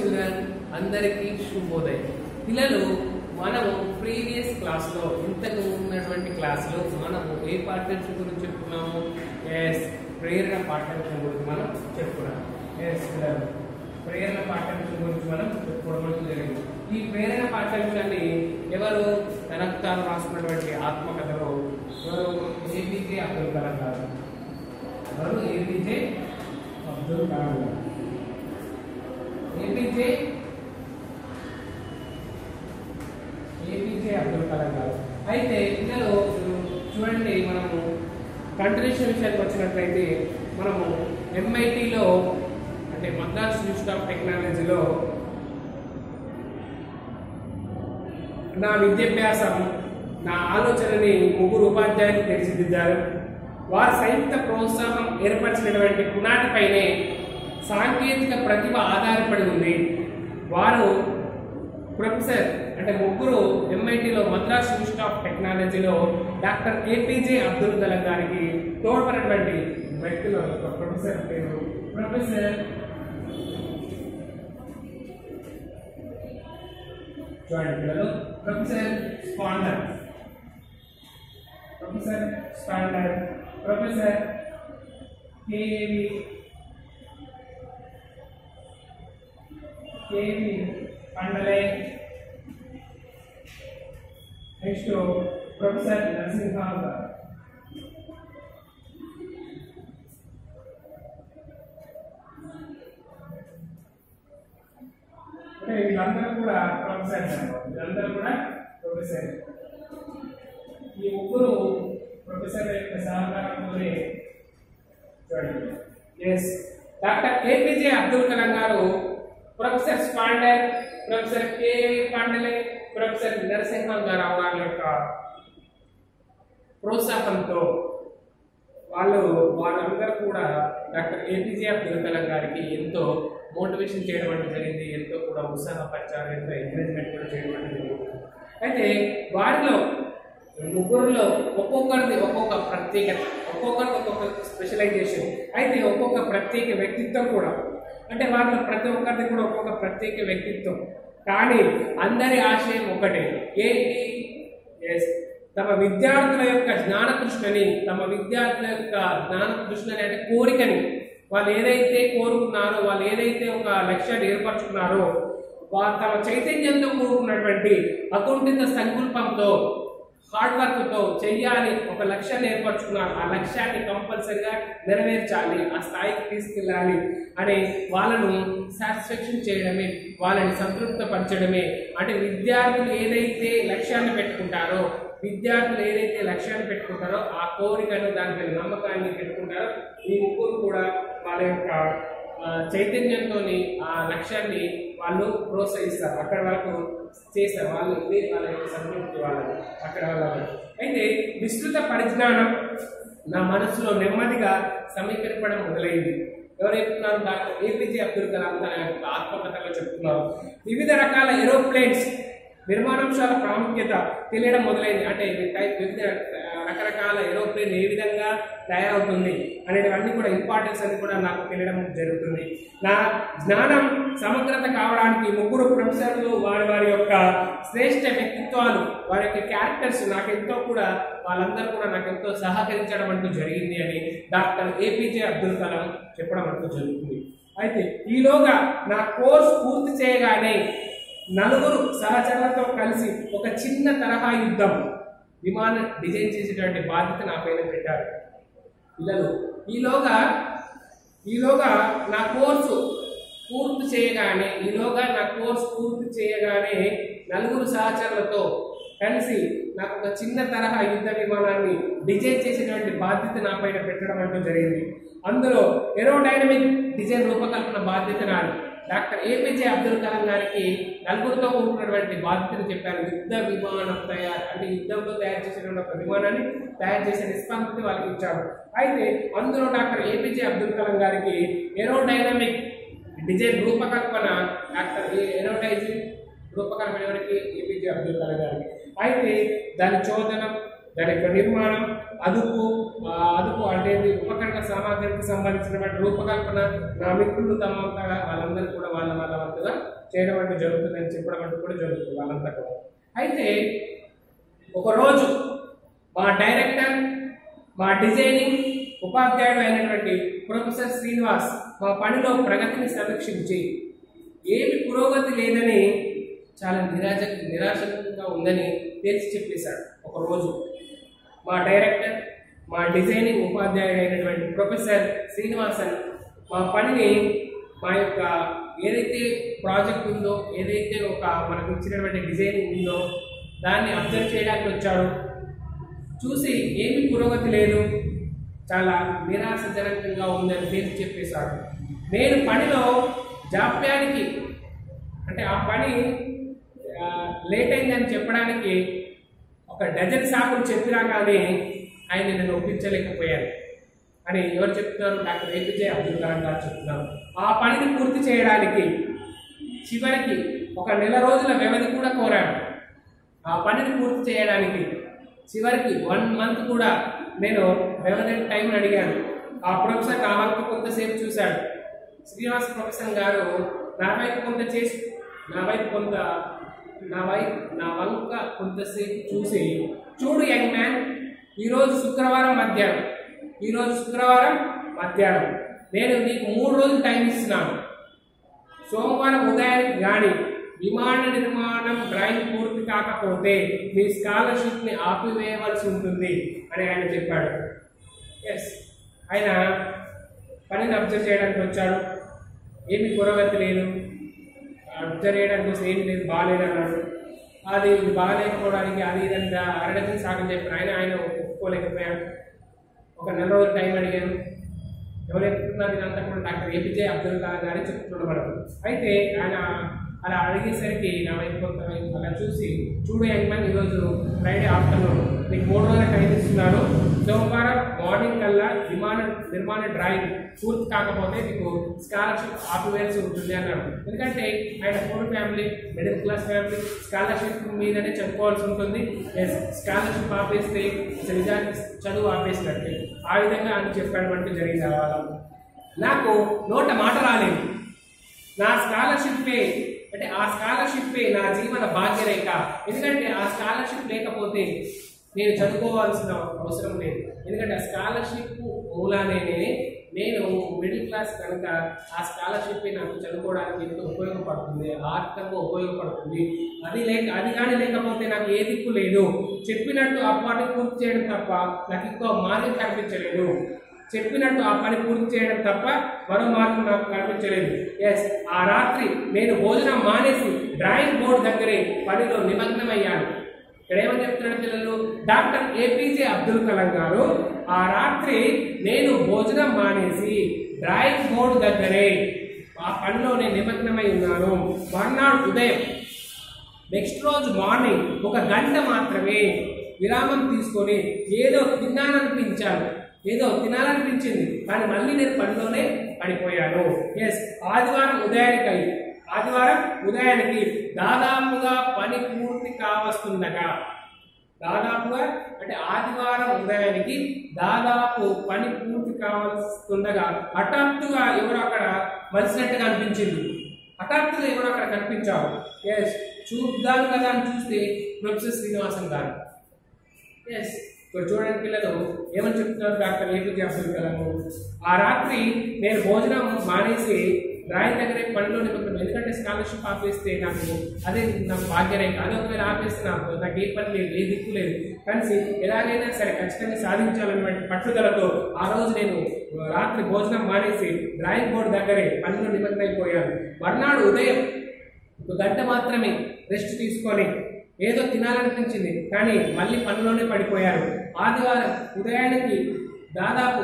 Children అందరికీ శుభోదయం పిల్లలు మనము ప్రీవియస్ క్లాస్లో ఇంతకు ఉన్నటువంటి క్లాస్లో మనము ఏ పాఠ్యాంశం గురించి చెప్పుకున్నాము ఎస్ ప్రేరణ పాఠ్యాంశం గురించి మనం చెప్పుకున్నాము ఎస్ పిల్లలు ప్రేరణ పాఠ్యాంశం గురించి మనం చెప్పుకోవడం జరిగింది ఈ ప్రేరణ పాఠ్యాంశాన్ని ఎవరు తనకు తాను రాసుకున్నటువంటి ఆత్మకథలో ఎవరు ఏపీజే అబ్దుల్ కలాం గారు ఎవరు ఏపీజే అబ్దుల్ కలాం గారు ఏపీజే ఏపీజే అబ్దుల్ కలాం గారు అయితే పిల్లలు చూడండి మనము కంట్రిబ్యూషన్ విషయానికి వచ్చినట్లయితే మనము ఎంఐటిలో అంటే మద్రాస్ ఇన్స్టిట్యూట్ ఆఫ్ టెక్నాలజీలో నా విద్యాభ్యాసం నా ఆలోచనని ముగ్గురు ఉపాధ్యాయులు తీర్చిదిద్దారు వారి సంయుక్త ప్రోత్సాహం ఏర్పరిచినటువంటి పునాదిపైనే సాంకేతిక ప్రతిభ ఆధారపడి ఉంది వారు ప్రొఫెసర్ అంటే ముగ్గురు ఎంఐటిలో మద్రాస్ ఇన్స్టిట్యూట్ ఆఫ్ టెక్నాలజీలో డాక్టర్ ఏపీజే అబ్దుల్ కలాం గారికి తోడ్పడినటువంటి వ్యక్తులు ఒక ప్రొఫెసర్ పేరు ప్రొఫెసర్ చూడండి పిల్లలు professor Sponder professor Sponder professor K V K V Pandalai next professor Narasimha Rao గారు అంటే వీళ్ళందరూ కూడా ప్రొఫెసర్ వీళ్ళందరూ కూడా ప్రొఫెసర్ ఈ ముగ్గురు ప్రొఫెసర్ యొక్క సహకారంతోనే చూడండి yes doctor APJ Abdul Kalam గారు professor Sponder professor K V Pandalai professor Narasimha Rao గారి యొక్క ప్రోత్సాహంతో వాళ్ళు వాళ్ళందరూ కూడా డాక్టర్ ఏపీజే అబ్దుల్ కలాం గారికి ఎంతో మోటివేషన్ చేయడం అంటే జరిగింది ఎంతో కూడా ఉత్సాహపరిచారు ఎంతో ఎంకరేజ్మెంట్ కూడా చేయడం అంటే జరిగింది అయితే వారిలో ముగ్గురులో ఒక్కొక్కరిది ఒక్కొక్క ప్రత్యేకత ఒక్కొక్కరికి ఒక్కొక్క స్పెషలైజేషన్ అయితే ఒక్కొక్క ప్రత్యేక వ్యక్తిత్వం కూడా అంటే వారిలో ప్రతి ఒక్కరిది కూడా ఒక్కొక్క ప్రత్యేక వ్యక్తిత్వం కానీ అందరి ఆశయం ఒకటే ఏంటి ఎస్ తమ విద్యార్థుల యొక్క జ్ఞాన తృష్ణని తమ విద్యార్థుల యొక్క జ్ఞాన తృష్ణని అంటే కోరికని వాళ్ళు ఏదైతే కోరుకున్నారో వాళ్ళు ఏదైతే ఒక లక్ష్యాన్ని ఏర్పరచుకున్నారో వాళ్ళు తమ చైతన్యంతో కూడుకున్నటువంటి అకుంఠిత సంకల్పంతో హార్డ్ వర్క్తో చెయ్యాలి ఒక లక్ష్యాన్ని ఏర్పరచుకున్నారు ఆ లక్ష్యాన్ని కంపల్సరిగా నెరవేర్చాలి ఆ స్థాయికి తీసుకెళ్ళాలి అనే వాళ్ళను సాటిస్ఫాక్షన్ చేయడమే వాళ్ళని సంతృప్తపరచడమే అంటే విద్యార్థులు ఏదైతే లక్ష్యాన్ని పెట్టుకుంటారో విద్యార్థులు ఏదైతే లక్ష్యాన్ని పెట్టుకుంటారో ఆ కోరికను దాని నమ్మకాన్ని పెట్టుకుంటారో ఈ ముగ్గురు కూడా వాళ్ళ యొక్క చైతన్యంతో ఆ లక్ష్యాన్ని వాళ్ళు ప్రోత్సహిస్తారు అక్కడ వరకు చేస్తారు వాళ్ళు ఇది వాళ్ళ యొక్క సంతృప్తి వాళ్ళని అక్కడ వాళ్ళ అయితే విస్తృత పరిజ్ఞానం నా మనసులో నెమ్మదిగా సమీకరించడం మొదలైంది ఎవరు చెప్తున్నారు డాక్టర్ ఏపీజే అబ్దుల్ కలాం తన యొక్క ఆత్మకథలో చెప్తున్నారు వివిధ రకాల ఏరోప్లేన్స్ నిర్మాణాంశాల ప్రాముఖ్యత తెలియడం మొదలైంది అంటే ఇది టైప్ వివిధ రకరకాల ఏరోప్లేన్ ఏ విధంగా తయారవుతుంది అనేటివన్నీ కూడా ఇంపార్టెన్స్ అని కూడా నాకు తెలియడం జరుగుతుంది నా జ్ఞానం సమగ్రత కావడానికి ముగ్గురు ప్రొఫెసర్లు వారి వారి యొక్క శ్రేష్ఠ వ్యక్తిత్వాలు వారి యొక్క క్యారెక్టర్స్ నాకెంతో కూడా వాళ్ళందరూ కూడా నాకు ఎంతో సహకరించడం అంటూ జరిగింది అని డాక్టర్ ఏపీజే అబ్దుల్ కలాం చెప్పడం అంటూ జరుగుతుంది అయితే ఈలోగా నా కోర్స్ పూర్తి చేయగానే నలుగురు సహచరులతో కలిసి ఒక చిన్న తరహా యుద్ధం విమానం డిజైన్ చేసేటువంటి బాధ్యత నా పైన పెట్టారు పిల్లలు ఈలోగా ఈలోగా నా కోర్సు పూర్తి చేయగానే ఈలోగా నా కోర్సు పూర్తి చేయగానే నలుగురు సహచరులతో కలిసి నాకు ఒక చిన్న తరహా యుద్ధ విమానాన్ని డిజైన్ చేసేటువంటి బాధ్యత నా పైన పెట్టడం అంటూ జరిగింది అందులో ఏరోడైనమిక్ డిజైన్ రూపకల్పన బాధ్యత నాది డాక్టర్ ఏపీజే అబ్దుల్ కలాం గారికి నలుగురితో కూడుకున్నటువంటి బాధ్యతను చెప్పారు యుద్ధ విమానం తయారు అంటే యుద్ధంలో తయారు చేసినటువంటి ఒక విమానాన్ని తయారు చేసే రెస్పాన్సిబిలిటీ వాళ్ళకి ఇచ్చారు అయితే అందులో డాక్టర్ ఏపీజే అబ్దుల్ కలాం గారికి ఏరోడైనమిక్ డిజైన్ రూపకల్పన డాక్టర్ ఏరోడైజింగ్ రూపకల్పన ఎవరికి ఏపీజే అబ్దుల్ కలాం గారికి అయితే దాని చోదనం దాని యొక్క నిర్మాణం అదుపు ఆ, అదుపు అంటే ఇది ఉపకరణ సామాగ్రికి సంబంధించినటువంటి రూపకల్పన నా మిత్రులు తమ వంతగా వాళ్ళందరూ కూడా వాళ్ళ వాళ్ళ వంతుగా చేయడం అంటే జరుగుతుందని చెప్పడం అంటూ కూడా జరుగుతుంది వాళ్ళంతా కూడా అయితే ఒకరోజు మా డైరెక్టర్ మా డిజైనింగ్ ఉపాధ్యాయుడు అయినటువంటి ప్రొఫెసర్ శ్రీనివాస్ మా పనిలో ప్రగతిని సమీక్షించి ఏమి పురోగతి లేదని చాలా నిరాశ నిరాశగా ఉందని తేల్చి చెప్పేశాడు ఒకరోజు మా డైరెక్టర్ మా డిజైనింగ్ ఉపాధ్యాయుడు అయినటువంటి ప్రొఫెసర్ శ్రీనివాసన్ మా పనిని మా యొక్క ఏదైతే ప్రాజెక్ట్ ఉందో ఏదైతే ఒక మనకు ఇచ్చినటువంటి డిజైనింగ్ ఉందో దాన్ని అబ్జర్వ్ చేయడానికి వచ్చాడు చూసి ఏమి పురోగతి లేదు చాలా నిరాశజనకంగా ఉందని తేల్చి చెప్పేశాడు నేను పనిలో జాప్యానికి అంటే ఆ పని ఆ, లేట్ అయిందని చెప్పడానికి ఒక డజన్ సాకులు చెప్పినా కానీ ఆయన నేను ఒప్పించలేకపోయాను అని ఎవరు చెప్తున్నారు డాక్టర్ ఏపీజే అబ్దుల్ కలాం గారు చెప్తున్నారు ఆ పనిని పూర్తి చేయడానికి చివరికి ఒక నెల రోజుల వ్యవధి కూడా కోరాడు ఆ పనిని పూర్తి చేయడానికి చివరికి వన్ మంత్ కూడా నేను వ్యవధి టైం అడిగాను ఆ ప్రొఫెసర్ నా వంక కొంతసేపు చూశాడు శ్రీనివాస ప్రొఫెసర్ గారు నా వైపు కొంత చేసి నా వైపు కొంత నా వైపు నా వంక కొంతసేపు చూసి చూడు యంగ్ మ్యాన్ ఈరోజు శుక్రవారం మధ్యాహ్నం ఈరోజు శుక్రవారం మధ్యాహ్నం నేను నీకు మూడు రోజులు టైం ఇస్తున్నాను సోమవారం ఉదయానికి కానీ విమాన నిర్మాణం డ్రాయింగ్ పూర్తి కాకపోతే మీ స్కాలర్షిప్ని ఆపివేయవలసి ఉంటుంది అని ఆయన చెప్పాడు ఎస్ ఆయన పనిని అబ్జర్వ్ చేయడానికి వచ్చాడు ఏమి పురోగతి లేదు అబ్జర్వ్ చేయడానికి వస్తే ఏమి లేదు బాగాలేదు అన్నాడు అది బాగాలేకపోవడానికి అది ఇదంతా అరడజన్ సాగం చెప్పారు ఆయన ఆయన ఒప్పుకోలేకపోయాడు ఒక నెల రోజులు టైం అడిగాను ఎవరు చెప్తున్నారు ఇదంతా కూడా డాక్టర్ ఏపీజే అబ్దుల్ కలాం గారే చెప్తున్నాడు మనకు అయితే ఆయన అలా అడిగేసరికి నా వైపు కొంత వైపు అలా చూసి చూడు యజమాని ఈరోజు ఫ్రైడే ఆఫ్టర్నూన్ నీకు మూడు రోజుల టైం ఇస్తున్నాను సోమవారం మార్నింగ్ కల్లా విమాన నిర్మాణ డ్రాయింగ్ పూర్తి కాకపోతే నీకు స్కాలర్షిప్ ఆపివేయాల్సి ఉంటుంది అన్నాడు ఎందుకంటే ఆయన poor family middle class family scholarship మీదనే చెప్పుకోవాల్సి ఉంటుంది స్కాలర్షిప్ ఆపేస్తే అసలు నిజానికి చదువు ఆపేసినట్టే ఆ విధంగా ఆయన చెప్పడం అంటూ జరిగింది ఆ వాళ్ళ నాకు నోట మాట రాలేదు నా స్కాలర్షిప్పే అంటే ఆ స్కాలర్షిప్పే నా జీవన భాగ్యరేఖ ఎందుకంటే ఆ స్కాలర్షిప్ లేకపోతే నేను చదువుకోవాల్సిన అవసరం లేదు ఎందుకంటే ఆ స్కాలర్షిప్ మూలానే నేను మిడిల్ క్లాస్ కనుక ఆ స్కాలర్షిప్ నాకు చదువుకోవడానికి ఎంతో ఉపయోగపడుతుంది ఆర్థికంగా ఉపయోగపడుతుంది అది లేక అది కానీ లేకపోతే నాకు ఏ దిక్కు లేదు చెప్పినట్టు ఆ పాట పూర్తి చేయడం తప్ప నాకు ఇంకో మార్గం కనిపించలేదు చెప్పినట్టు ఆ పని పూర్తి చేయడం తప్ప మరో మార్గం నాకు కనిపించలేదు ఎస్ ఆ రాత్రి నేను భోజనం మానేసి డ్రాయింగ్ బోర్డు దగ్గరే పనిలో నిమగ్నమయ్యాను ఇక్కడ ఏమని చెప్తున్నాడు పిల్లలు డాక్టర్ ఏపీజే అబ్దుల్ కలాం గారు ఆ రాత్రి నేను భోజనం మానేసి డ్రాయింగ్ బోర్డు దగ్గరే ఆ పనిలో నేను నిమగ్నమై ఉన్నాను మర్నాడు ఉదయం నెక్స్ట్ రోజు మార్నింగ్ ఒక గంట మాత్రమే విరామం తీసుకొని ఏదో తిన్నాననిపించాను ఏదో తినాలనిపించింది కానీ మళ్ళీ నేను పనిలోనే పడిపోయాను ఎస్ ఆదివారం ఉదయానికి అయ్యి ఆదివారం ఉదయానికి దాదాపుగా పని పూర్తి కావస్తుండగా దాదాపుగా అంటే ఆదివారం ఉదయానికి దాదాపు పని పూర్తి కావాల్సిండగా హఠాత్తుగా ఎవరు అక్కడ మలిసినట్టుగా అనిపించింది హఠాత్తుగా ఎవరు అక్కడ కనిపించారు ఎస్ చూద్దాం కదా అని చూస్తే ప్రొఫెసర్ శ్రీనివాసన్ గారు ఎస్ ఇప్పుడు చూడండి పిల్లలు ఏమని చెప్తున్నారు డాక్టర్ ఏపీజే అబ్దుల్ కలాం ఆ రాత్రి నేను భోజనం మానేసి డ్రాయింగ్ దగ్గరే పనిలో నిమగ్నం ఎందుకంటే స్కాలర్షిప్ ఆపేస్తే నాకు అదే నాకు భాగ్యరేఖ అదే ఒకవేళ ఆపేస్తే నాకు నాకు ఏ పని లేదు ఏ దిక్కు లేదు కలిసి ఎలాగైనా సరే ఖచ్చితంగా సాధించాలన్నటువంటి పట్టుదలతో ఆ రోజు నేను రాత్రి భోజనం మానేసి డ్రాయింగ్ బోర్డు దగ్గరే పనిలో నిమగ్నమైపోయాను మర్నాడు ఉదయం ఒక గంట మాత్రమే రెస్ట్ తీసుకొని ఏదో తినాలనిపించింది కానీ మళ్ళీ పనిలోనే పడిపోయారు ఆదివారం ఉదయానికి దాదాపు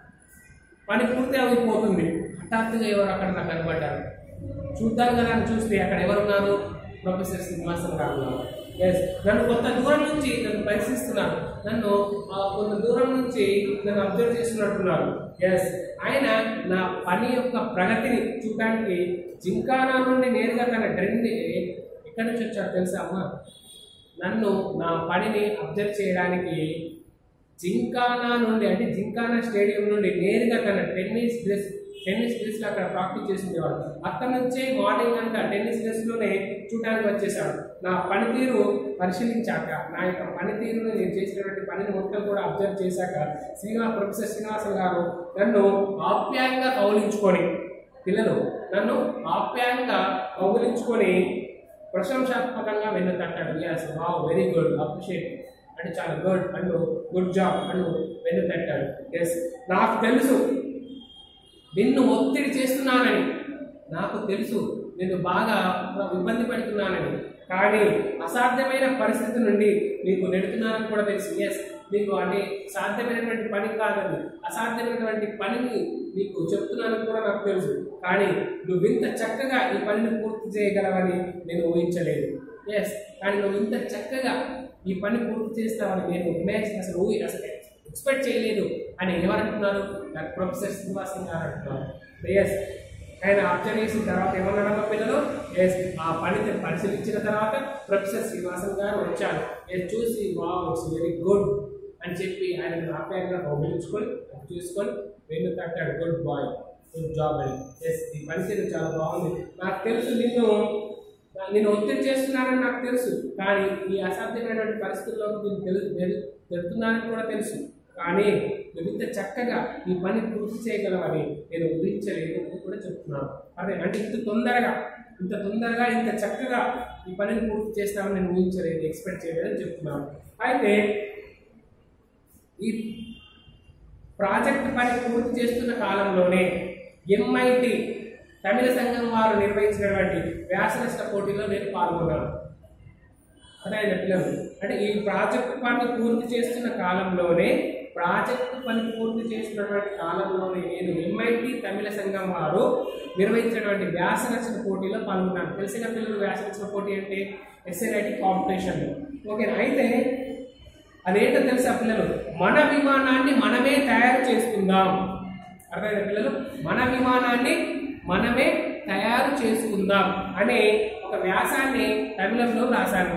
పని పూర్తి అయిపోతుంది హఠాత్తుగా ఎవరు అక్కడ నాకు కనబడ్డారు చూద్దాం కదా అని చూస్తే అక్కడ ఎవరున్నారు ప్రొఫెసర్ శ్రీనివాసన్ గారు ఉన్నారు ఎస్ నన్ను కొంత దూరం నుంచి నన్ను పరిశీలిస్తున్నారు నన్ను ఆ, కొంత దూరం నుంచి నన్ను అబ్జర్వ్ చేస్తున్నట్టున్నారు ఎస్ ఆయన నా పని యొక్క ప్రగతిని చూడడానికి జింకానా నుండి నేరుగా తన డ్రెండ్ ఎక్కడి నుంచి వచ్చాడు తెలుసా అమ్మా నన్ను నా పనిని అబ్జర్వ్ చేయడానికి జింకానా నుండి అంటే జింకానా స్టేడియం నుండి నేరుగా తన టెన్నిస్ డ్రెస్ టెన్నిస్ డ్రెస్ లో అక్కడ ప్రాక్టీస్ చేస్తుండేవాడు అక్కడ నుంచే మార్నింగ్ అంతా టెన్నిస్ డ్రెస్ లోనే చూడడానికి వచ్చేసాడు నా పనితీరు పరిశీలించాక నా యొక్క పనితీరును నేను చేసినటువంటి పనిని మొత్తం కూడా అబ్జర్వ్ చేశాక శ్రీనివాస్ ప్రొఫెసర్ శ్రీనివాసన్ గారు నన్ను ఆప్యాయంగా కౌలించుకొని పిల్లలు నన్ను ఆప్యాయంగా కౌగిలించుకొని ప్రశంసాత్మకంగా వెన్నుతట్టాడు yes wow very good appreciate అంటే చాలా good and good job and వెన్నుతట్టాడు ఎస్ నాకు తెలుసు నిన్ను ఒత్తిడి చేస్తున్నానని నాకు తెలుసు నిన్ను బాగా ఇబ్బంది పెడుతున్నానని కానీ అసాధ్యమైన పరిస్థితి నుండి నీకు నెడుతున్నానని కూడా తెలుసు ఎస్ నీకు అంటే సాధ్యమైనటువంటి పని కాదని అసాధ్యమైనటువంటి పనిని నీకు చెప్తున్నానని కూడా నాకు తెలుసు కానీ నువ్వు ఇంత చక్కగా ఈ పనిని పూర్తి చేయగలవని నేను ఊహించలేదు ఎస్ కానీ నువ్వు ఇంత చక్కగా ఈ పని పూర్తి చేస్తావని నేను ఇమాజిన్ అసలు ఊహి అసలు ఎక్స్పెక్ట్ చేయలేదు అని ఎవరంటున్నారు నాకు ప్రొఫెసర్ శ్రీనివాసన్ గారు అంటున్నారు ఎస్ ఆయన అబ్జర్వ్ చేసిన తర్వాత ఏమన్నాడు పిల్లలు ఎస్ ఆ పనిని పరిశీలించిన తర్వాత ప్రొఫెసర్ శ్రీనివాసన్ గారు వచ్చారు ఎస్ చూసి వావ్ ఇట్స్ వెరీ గుడ్ అని చెప్పి ఆయన ఆప్యాయంగా కౌగిలించుకొని చూసుకొని వెన్ను తట్టాడు గుడ్ బాయ్ గుడ్ జాబ్ అని ఎస్ ఈ పనితీరు చాలా బాగుంది నాకు తెలుసు నిన్ను నేను ఒత్తిడి చేస్తున్నానని నాకు తెలుసు కానీ ఈ అసాధ్యమైనటువంటి పరిస్థితుల్లో నేను తెలు తెలు- తెలుతున్నానని కూడా తెలుసు కానీ నువ్వు ఇంత చక్కగా ఈ పని పూర్తి చేయగలవని నేను ఊహించలేదు అని కూడా చెప్తున్నాను అదే అంటే ఇంత తొందరగా ఇంత తొందరగా ఇంత చక్కగా ఈ పనిని పూర్తి చేస్తామని నేను ఊహించలేదు ఎక్స్పెక్ట్ చేయలేదని చెప్తున్నాను అయితే ఈ ప్రాజెక్ట్ పని పూర్తి చేస్తున్న కాలంలోనే ఎంఐటి తమిళ సంఘం వారు నిర్వహించినటువంటి వ్యాసరచన పోటీలో నేను పాల్గొన్నాను అదే పిల్లలు అంటే ఈ ప్రాజెక్ట్ పని పూర్తి చేస్తున్న కాలంలోనే ప్రాజెక్ట్ పని పూర్తి చేస్తున్నటువంటి కాలంలోనే నేను ఎంఐటి తమిళ సంఘం వారు నిర్వహించినటువంటి వ్యాసరచన పోటీలో పాల్గొన్నాను తెలిసిన పిల్లలు వ్యాసరచన పోటీ అంటే ఎస్ఎన్ఐటి కాంపిటీషన్ ఓకే అయితే అదేంటో తెలుసా పిల్లలు మన విమానాన్ని మనమే తయారు చేసుకుందాం అర్థమైందా పిల్లలు మన విమానాన్ని మనమే తయారు చేసుకుందాం అనే ఒక వ్యాసాన్ని తమిళంలో రాశాను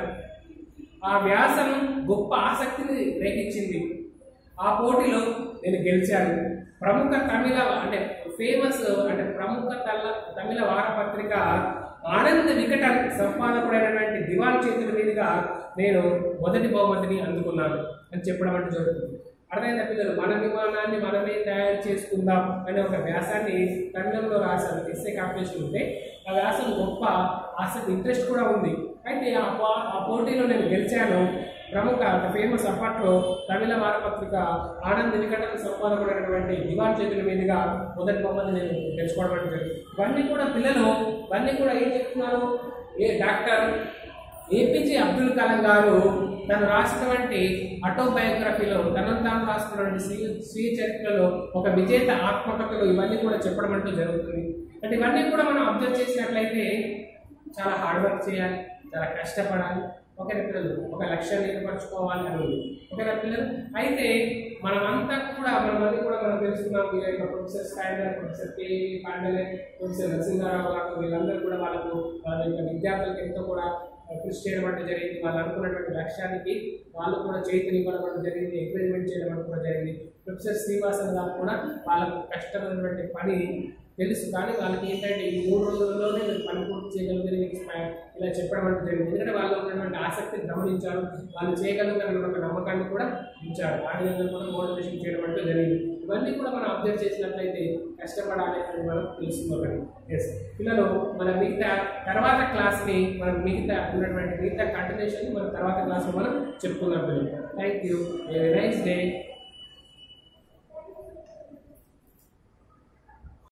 ఆ వ్యాసం గొప్ప ఆసక్తిని రేగించింది ఆ పోటీలో నేను గెలిచాను ప్రముఖ తమిళ అంటే ఫేమస్ అంటే ప్రముఖ తల తమిళ వారపత్రిక ఆనంద వికటన్ సంపాదకుడైనటువంటి దివాన్ చేతుల మీదుగా నేను మొదటి బహుమతిని అందుకున్నాను అని చెప్పడం అంటే జరుగుతుంది అర్థమైందా పిల్లలు మన విమానాన్ని మనమే తయారు చేసుకుందాం అనే ఒక వ్యాసాన్ని తమిళంలో రాశాను ఎస్ఏ కాంపిటీషన్ ఉంటే ఆ వ్యాసం గొప్ప ఆసక్తి ఇంట్రెస్ట్ కూడా ఉంది అయితే ఆ పో- ఆ పోటీలో నేను గెలిచాను ప్రముఖ ఫేమస్ అప్పట్లో తమిళ వారపత్రిక ఆనంద్ వికటన సంపాదకుడైనటువంటి దివాన్ చేతుల మీదుగా మొదటి బొమ్మని నేను తెచ్చుకోవడం అంటే జరిగింది. ఇవన్నీ కూడా పిల్లలు ఇవన్నీ కూడా ఏం చెప్తున్నారు ఏ డాక్టర్ ఏపీజే అబ్దుల్ కలాం గారు తను రాసినటువంటి ఆటోబయోగ్రఫీలో తనను తాను రాసుకున్నటువంటి స్వీయ స్వీయ చరిత్రలో ఒక విజేత ఆత్మకథలు ఇవన్నీ కూడా చెప్పడం అంటూ జరుగుతుంది అంటే ఇవన్నీ కూడా మనం అబ్జర్వ్ చేసినట్లయితే చాలా హార్డ్ వర్క్ చేయాలి చాలా కష్టపడాలి ఒకరి పిల్లలు ఒక లక్ష్యాన్ని ఏర్పరచుకోవాలి అని ఉంది ఒకరి పిల్లలు అయితే మనమంతా కూడా మనమన్నీ కూడా మనం తెలుసుకున్నాం వీళ్ళ యొక్క professor Sponder professor K Pandalai professor Narasimha Rao గారు వీళ్ళందరూ కూడా వాళ్ళకు వాళ్ళ యొక్క విద్యార్థులకు ఎంతో కూడా కృషి చేయడం అంటే జరిగింది వాళ్ళు అనుకున్నటువంటి లక్ష్యానికి వాళ్ళు కూడా చేతిని ఇవ్వడం అంటే జరిగింది ఎంకరేజ్మెంట్ చేయడం అంటే కూడా జరిగింది ప్రొఫెసర్ శ్రీనివాసన్ గారు కూడా వాళ్ళకు కష్టమైనటువంటి పని తెలుసు కానీ వాళ్ళకి ఏంటంటే ఈ మూడు రోజుల్లోనే మీరు పని పూర్తి చేయగలిగితే మీకు స్ప- ఇలా చెప్పడం అంటే జరిగింది ఎందుకంటే వాళ్ళు ఉన్నటువంటి ఆసక్తిని గమనించారు వాళ్ళు చేయగలుగుతారన్న ఒక నమ్మకాన్ని కూడా ఉంచారు ఆ విధంగా కూడా మోటివేషన్ చేయడం అంటే జరిగింది ఇవన్నీ కూడా మనం అబ్జర్వ్ చేసినట్లయితే కష్టపడాలి అని మనం తెలుస్తుంది ఒకటి ఎస్ పిల్లలు మన మిగతా తర్వాత క్లాస్ని మనం మిగతా ఉన్నటువంటి మిగతా కంటిన్యూషన్ మన తర్వాత క్లాస్లో మనం చెప్పుకుందాం పిల్లలు థ్యాంక్ యూ నైస్ డే